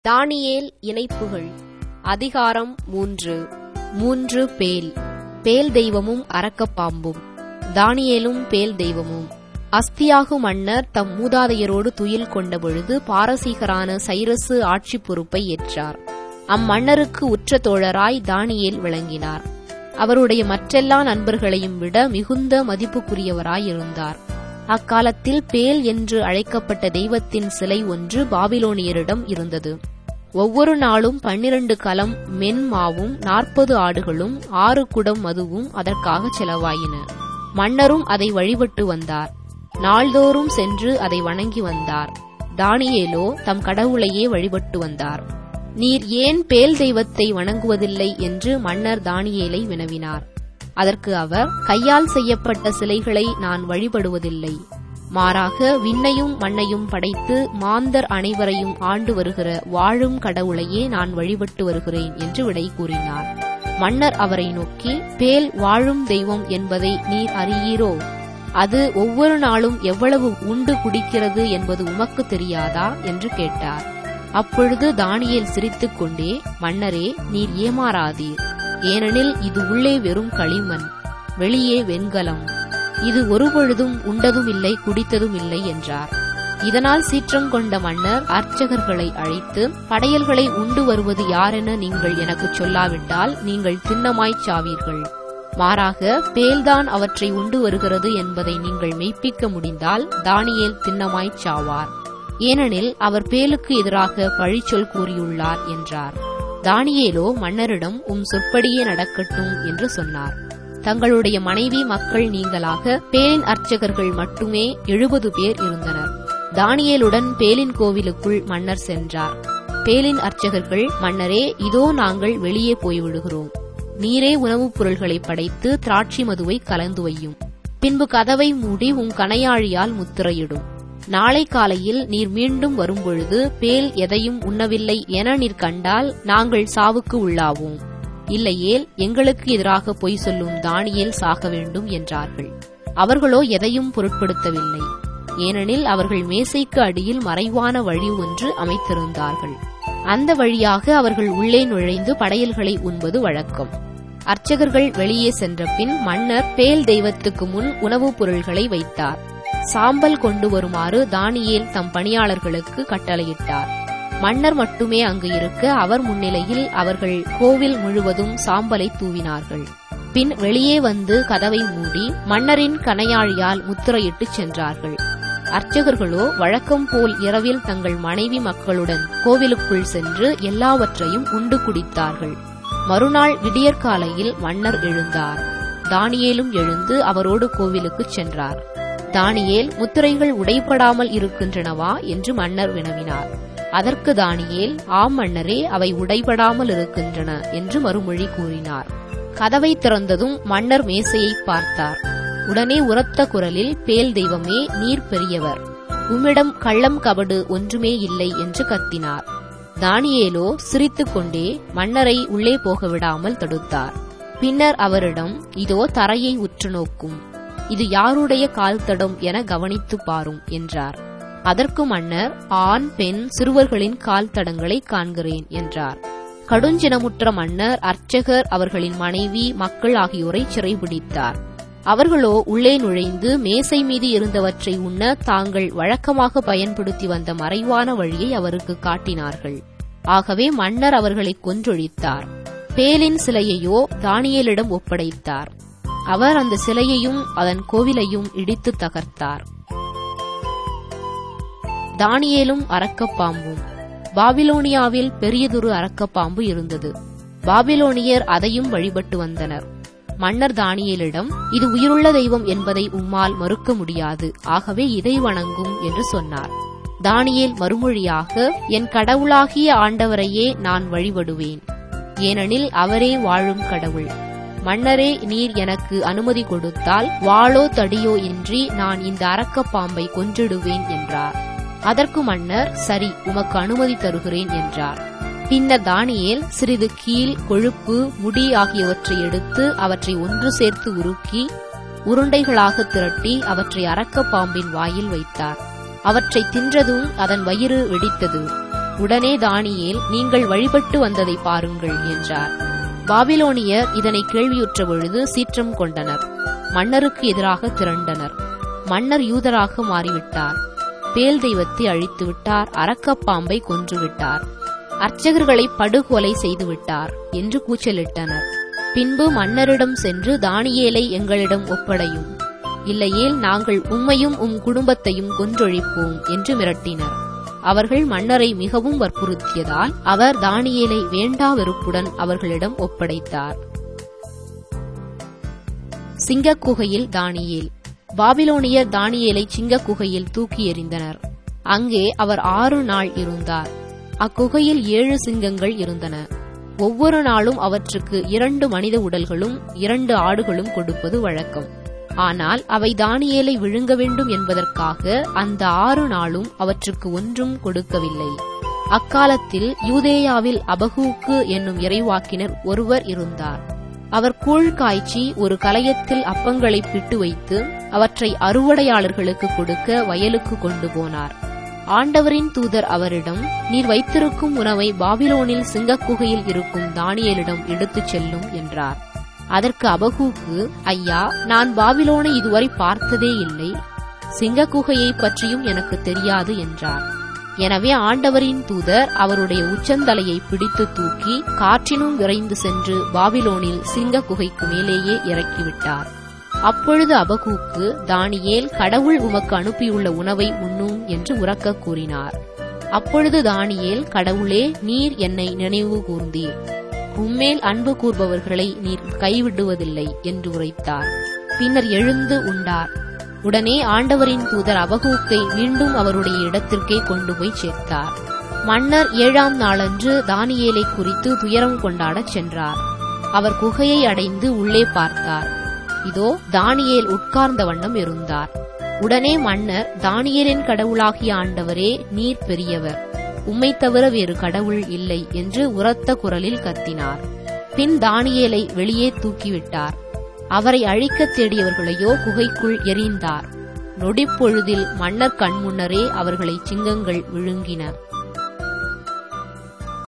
தானியேல் இணைப்புகள் அதிகாரம் மூன்று மூன்று பேல் பேல் தெய்வமும் அரக்கப்பாம்பும் தானியேலும் பேல் தெய்வமும் அஸ்தியாகு மன்னர் தம் மூதாதையரோடு துயில் கொண்ட பொழுது பாரசீகரான சைரசு ஆட்சி பொறுப்பை ஏற்றார் அம்மன்னருக்கு உற்ற தோழராய் தானியேல் விளங்கினார் அவருடைய மற்றெல்லா நண்பர்களையும் விட மிகுந்த மதிப்புக்குரியவராய் இருந்தார் அக்காலத்தில் பேல் என்று அழைக்கப்பட்ட தெய்வத்தின் சிலை ஒன்று பாபிலோனியரிடம் இருந்தது ஒவ்வொரு நாளும் பன்னிரண்டு கலம் மென்மாவும் நாற்பது ஆடுகளும் ஆறு குடம் மதுவும் அதற்காக செலவாயின மன்னரும் அதை வழிபட்டு வந்தார் நாள்தோறும் சென்று அதை வணங்கி வந்தார் தானியேலோ தம் கடவுளையே வழிபட்டு வந்தார் நீர் ஏன் பேல் தெய்வத்தை வணங்குவதில்லை என்று மன்னர் தானியேலை வினவினார் அதற்கு அவர் கையால் செய்யப்பட்ட சிலைகளை நான் வழிபடுவதில்லை மாறாக விண்ணையும் மண்ணையும் படைத்து மாந்தர் அனைவரையும் ஆண்டு வருகிற வாழும் கடவுளையே நான் வழிபட்டு வருகிறேன் என்று விடை கூறினார் மன்னர் அவரை நோக்கி பேல் வாழும் தெய்வம் என்பதை நீர் அறியீரோ அது ஒவ்வொரு நாளும் எவ்வளவு உண்டு குடிக்கிறது என்பது உமக்கு தெரியாதா என்று கேட்டார் அப்பொழுது தானியேல் சிரித்துக்கொண்டே மன்னரே நீர் ஏமாறாதீர் ஏனெனில் இது உள்ளே வெறும் களிமண் வெளியே வெண்கலம் இது ஒருபொழுதும் உண்டதும் இல்லை குடித்ததும் இல்லை என்றார் இதனால் சீற்றம் கொண்ட மன்னர் அர்ச்சகர்களை அழைத்து படையல்களை உண்டு வருவது யாரென நீங்கள் எனக்கு சொல்லாவிட்டால் நீங்கள் திண்ணமாய்ச் சாவீர்கள் மாறாக பேல்தான் அவற்றை உண்டு வருகிறது என்பதை நீங்கள் மெய்ப்பிக்க முடிந்தால் தானியேல் திண்ணமாய்ச் சாவார் ஏனெனில் அவர் பேலுக்கு எதிராக பழிச்சொல் கூறியுள்ளார் என்றார் தானியேலோ மன்னரிடம் உம் சொற்படியே நடக்கட்டும் என்று சொன்னார் தங்களுடைய மனைவி மக்கள் நீங்களாக பேலின் அர்ச்சகர்கள் மட்டுமே எழுபது பேர் இருந்தனர் தானியேலுடன் பேலின் கோவிலுக்குள் மன்னர் சென்றார் பேலின் அர்ச்சகர்கள் மன்னரே இதோ நாங்கள் வெளியே போய்விடுகிறோம் நீரே உணவுப் பொருள்களை படைத்து திராட்சை மதுவை கலந்து வையும் பின்பு கதவை மூடி உன் கணையாழியால் முத்திரையிடும் நாளை காலையில் நீர் மீண்டும் வரும்பொழுது பேல் எதையும் உண்ணவில்லை என நீர் கண்டால் நாங்கள் சாவுக்கு உள்ளாவோம் இல்லையேல் எங்களுக்கு எதிராக பொய் சொல்லும் தானியேல் சாக வேண்டும் என்றார்கள் அவர்களோ எதையும் பொருட்படுத்தவில்லை ஏனெனில் அவர்கள் மேசைக்கு அடியில் மறைவான வழி ஒன்று அமைத்திருந்தார்கள் அந்த வழியாக அவர்கள் உள்ளே நுழைந்து படையல்களை உண்பது வழக்கம் அர்ச்சகர்கள் வெளியே சென்ற பின் மன்னர் பேல் தெய்வத்துக்கு முன் உணவுப் பொருள்களை வைத்தார் சாம்பல் கொண்டு வருமாறு தானியேல் தம் பணியாளர்களுக்கு கட்டளையிட்டார் மன்னர் மட்டுமே அங்கு இருக்க அவர் முன்னிலையில் அவர்கள் கோவில் முழுவதும் சாம்பலை தூவினார்கள் பின் வெளியே வந்து கதவை மூடி மன்னரின் கனையாழியால் முத்திரையிட்டு சென்றார்கள் அர்ச்சகர்களோ வழக்கம் போல் இரவில் தங்கள் மனைவி மக்களுடன் கோவிலுக்குள் சென்று எல்லாவற்றையும் உண்டு குடித்தார்கள் மறுநாள் விடியற்காலையில் மன்னர் எழுந்தார் தானியேலும் எழுந்து அவரோடு கோவிலுக்குச் சென்றார் தானியேல் முத்திரைகள் உடைபடாமல் இருக்கின்றனவா என்று மன்னர் வினவினார் அதற்கு தானியேல் ஆம் மன்னரே அவை உடைபடாமல் இருக்கின்றன என்று மறுமொழி கூறினார் கதவை திறந்ததும் மன்னர் மேசையை பார்த்தார் உடனே உரத்த குரலில் பேல் தெய்வமே நீர் பெரியவர் உம்மிடம் கள்ளம் கபடு ஒன்றுமே இல்லை என்று கத்தினார் தானியேலோ சிரித்துக்கொண்டே மன்னரை உள்ளே போக விடாமல் தடுத்தார் பின்னர் அவரிடம் இதோ தரையை உற்று நோக்கும் இது யாருடைய கால் தடம் என கவனித்து பாரும் என்றார் அதற்கு மன்னர் ஆண் பெண் சிறுவர்களின் கால் தடங்களை காண்கிறேன் என்றார் கடுஞ்சினமுற்ற மன்னர் அர்ச்சகர் அவர்களின் மனைவி மக்கள் ஆகியோரை சிறைபிடித்தார் அவர்களோ உள்ளே நுழைந்து மேசை மீது இருந்தவற்றை உண்ண தாங்கள் வழக்கமாக பயன்படுத்தி வந்த மறைவான வழியை அவருக்கு காட்டினார்கள் ஆகவே மன்னர் அவர்களை கொன்றொழித்தார் பேலின் சிலையையோ தானியலிடம் ஒப்படைத்தார் அவர் அந்த சிலையையும் அதன் கோவிலையும் இடித்து தகர்த்தார் தானியேலும் அரக்கப்பாம்பும் பாபிலோனியாவில் பெரியதொரு அரக்கப்பாம்பு இருந்தது பாபிலோனியர் அதையும் வழிபட்டு வந்தனர் மன்னர் தானியேலிடம் இது உயிருள்ள தெய்வம் என்பதை உம்மால் மறுக்க முடியாது ஆகவே இதை வணங்கும் என்று சொன்னார் தானியேல் மறுமொழியாக என் கடவுளாகிய ஆண்டவரையே நான் வழிபடுவேன் ஏனெனில் அவரே வாழும் கடவுள் மன்னரே நீர் எனக்கு அனுமதி கொடுத்தால் வாளோ தடியோ இன்றி நான் இந்த அரக்கப்பாம்பை கொன்றிடுவேன் என்றார் அதற்கு மன்னர் சரி உமக்கு அனுமதி தருகிறேன் என்றார் பின்னர் தானியேல் சிறிது கீழ் கொழுப்பு முடி ஆகியவற்றை எடுத்து அவற்றை ஒன்று சேர்த்து உருக்கி உருண்டைகளாக திரட்டி அவற்றை அரக்கப்பாம்பின் வாயில் வைத்தார் அவற்றை தின்றதும் அதன் வயிறு வெடித்தது உடனே தானியேல் நீங்கள் வழிபட்டு வந்ததை பாருங்கள் என்றார் பாபிலோனியர் இதனை கேள்வியுற்ற பொழுது சீற்றம் கொண்டனர் மன்னருக்கு எதிராக திரண்டனர் மன்னர் யூதராக மாறிவிட்டார் பேல் தெய்வத்தை அழித்து விட்டார் அரக்கப்பாம்பை கொன்றுவிட்டார் அர்ச்சகர்களை படுகொலை செய்துவிட்டார் என்று கூச்சலிட்டனர் பின்பு மன்னரிடம் சென்று தானியேலை எங்களிடம் ஒப்படையும் இல்லையேல் நாங்கள் உம்மையும் உம் குடும்பத்தையும் கொன்றொழிப்போம் என்று மிரட்டினர் அவர்கள் மன்னரை மிகவும் வற்புறுத்தியதால் அவர் தானியேலை வேண்டா வெறுப்புடன் அவர்களிடம் ஒப்படைத்தார் சிங்கக் குகையில் தானியேல் பாபிலோனியர் தானியேலை சிங்கக் குகையில் தூக்கி எறிந்தனர் அங்கே அவர் ஆறு நாள் இருந்தார் அக்குகையில் ஏழு சிங்கங்கள் இருந்தன ஒவ்வொரு நாளும் அவற்றுக்கு இரண்டு மனித உடல்களும் இரண்டு ஆடுகளும் கொடுப்பது வழக்கம் ஆனால் அவை தானியேலை விழுங்க வேண்டும் என்பதற்காக அந்த ஆறு நாளும் அவற்றுக்கு ஒன்றும் கொடுக்கவில்லை அக்காலத்தில் யூதேயாவில் அபகூக்கு என்னும் இறைவாக்கினர் ஒருவர் இருந்தார் அவர் கூழ் காய்ச்சி ஒரு கலயத்தில் அப்பங்களை பிட்டு வைத்து அவற்றை அறுவடையாளர்களுக்கு கொடுக்க வயலுக்கு கொண்டு போனார் ஆண்டவரின் தூதர் அவரிடம் நீர் வைத்திருக்கும் உணவை பாபிலோனில் சிங்கக்குகையில் இருக்கும் தானியலிடம் எடுத்துச் செல்லும் என்றார் அதற்கு அபகூக்கு ஐயா நான் பாபிலோனை இதுவரை பார்த்ததே இல்லை சிங்கக்குகையை பற்றியும் எனக்கு தெரியாது என்றார் எனவே ஆண்டவரின் தூதர் அவருடைய உச்சந்தலையை பிடித்து தூக்கி காற்றினும் விரைந்து சென்று பாபிலோனில் சிங்க குகைக்கு மேலேயே இறக்கிவிட்டார் அப்பொழுது அபகூக்கு தானியேல் கடவுள் உமக்கு அனுப்பியுள்ள உணவை உண்ணும் என்று உறக்க கூறினார் அப்பொழுது தானியேல் கடவுளே நீர் என்னை நினைவு கூர்ந்தீர் உம்மேல் அன்பு கூர்பவர்களை நீர் கைவிடுவதில்லை என்று உரைத்தார் பின்னர் எழுந்து உண்டார் உடனே ஆண்டவரின் தூதர் அபகூக்கை மீண்டும் அவருடைய இடத்திற்கே கொண்டு போய் சேர்த்தார் மன்னர் ஏழாம் நாளன்று தானியேலை குறித்து துயரம் கொண்டாடச் சென்றார் அவர் குகையை அடைந்து உள்ளே பார்த்தார் இதோ தானியேல் உட்கார்ந்த வண்ணம் இருந்தார் உடனே மன்னர் தானியேலின் கடவுளாகிய ஆண்டவரே நீர் பெரியவர் உம்மை தவிர வேறு கடவுள் இல்லை என்று உரத்த குரலில் கத்தினார் பின் தானியேலை வெளியே தூக்கிவிட்டார் அவரை அழிக்கத் தேடியவர்களையோ குகைக்குள் எறிந்தார் நொடிப்பொழுதில் மன்னர் கண்முன்னரே அவர்களை சிங்கங்கள் விழுங்கின